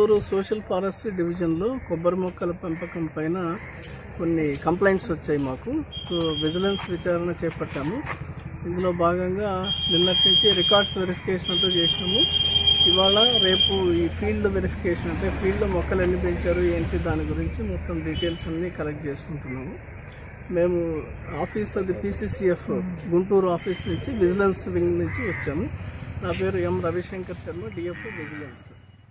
Guntur social forestry డివిజన్లో కొబ్బరి మొక్కల పెంపకం పైన కొన్ని కంప్లైంట్స్ వచ్చాయి మాకు సో విజిలెన్స్ విచారణ చేపట్టాము ఇందులో భాగంగా నిన్నటి నుంచి రికార్డ్స్ వెరిఫికేషన్ అంతా చేసినాము ఇవాళ రేపు ఈ ఫీల్డ్ వెరిఫికేషన్ అంటే ఫీల్డ్లో మొక్కలు ఎన్ని పెంచారు ఏంటి దాని గురించి మొత్తం డీటెయిల్స్ అన్నీ కలెక్ట్ చేసుకుంటున్నాము మేము ఆఫీస్ అది పీసీసీఎఫ్ గుంటూరు ఆఫీస్ నుంచి విజిలెన్స్ వింగ్ నుంచి వచ్చాము నా పేరు M Ravishankar Sharma DF vigilance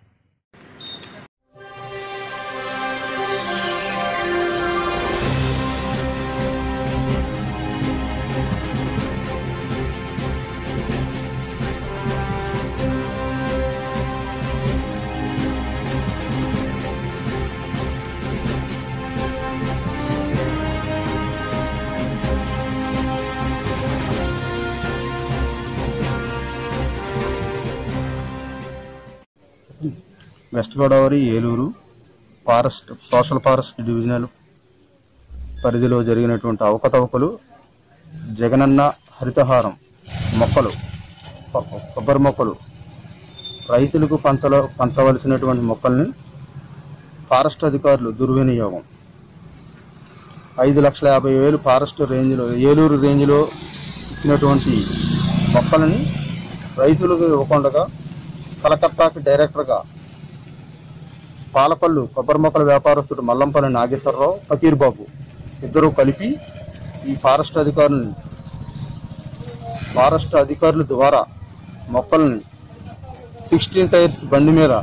west Godavari Eluru forest social forest divisional పరిధిలో జరిగినటువంటి అవకతవకలు జగనన్న హరితహారం మొక్కలు కొ- కొబ్బరి మొక్కలు రైతులకు పంచలో పంచవలసినటువంటి మొక్కల్ని ఫారెస్ట్ అధికారులు దుర్వినియోగం ఐదు లక్షల యాభై వేలు ఫారెస్ట్ రేంజ్లో ఏలూరు రేంజ్లో ఇచ్చినటువంటి మొక్కలని రైతులకు ఇవ్వకుండా కలకత్తాకి డైరెక్టర్గా పాలపల్లు కొబ్బరి మొక్కల వ్యాపారస్తుడు మల్లంపల్లి నాగేశ్వరరావు ఫకీర్ బాబు ఇద్దరూ కలిపి ఈ ఫారెస్ట్ అధికారుల్ని ఫారెస్ట్ అధికారుల ద్వారా మొక్కల్ని సిక్స్టీన్ టైర్స్ బండి మీద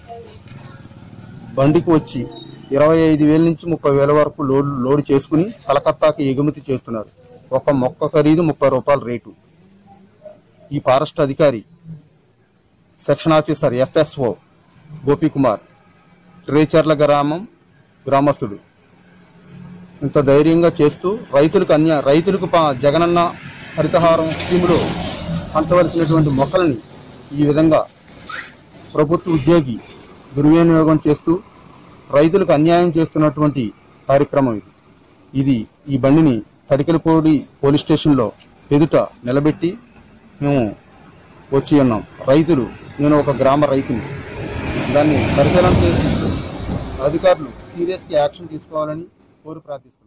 బండికి వచ్చి ఇరవై ఐదు వేల నుంచి ముప్పై వేల వరకు లోడ్ లోడ్ చేసుకుని కలకత్తాకి ఎగుమతి చేస్తున్నారు ఒక మొక్క ఖరీదు ముప్పై రూపాయల రేటు ఈ ఫారెస్ట్ అధికారి section officer FSO Gopikumar Recharla గ్రామం గ్రామస్తుడు ఇంత ధైర్యంగా చేస్తూ రైతులకు అన్య రైతులకు ప- జగనన్న హరితహారం స్కీములో పంచవలసినటువంటి మొక్కల్ని ఈ విధంగా ప్రభుత్వ ఉద్యోగి దుర్వినియోగం చేస్తూ రైతులకు అన్యాయం చేస్తున్నటువంటి కార్యక్రమం ఇది ఇది ఈ బండిని తడికలపూడి పోలీస్ స్టేషన్లో ఎదుట నిలబెట్టి మేము వచ్చి ఉన్నాం రైతులు నేను ఒక గ్రామ రైతుని దాన్ని పరిశీలన చేసి అధికారులు సీరియస్గా యాక్షన్ తీసుకోవాలని కోరి ప్రార్థిస్తున్నాను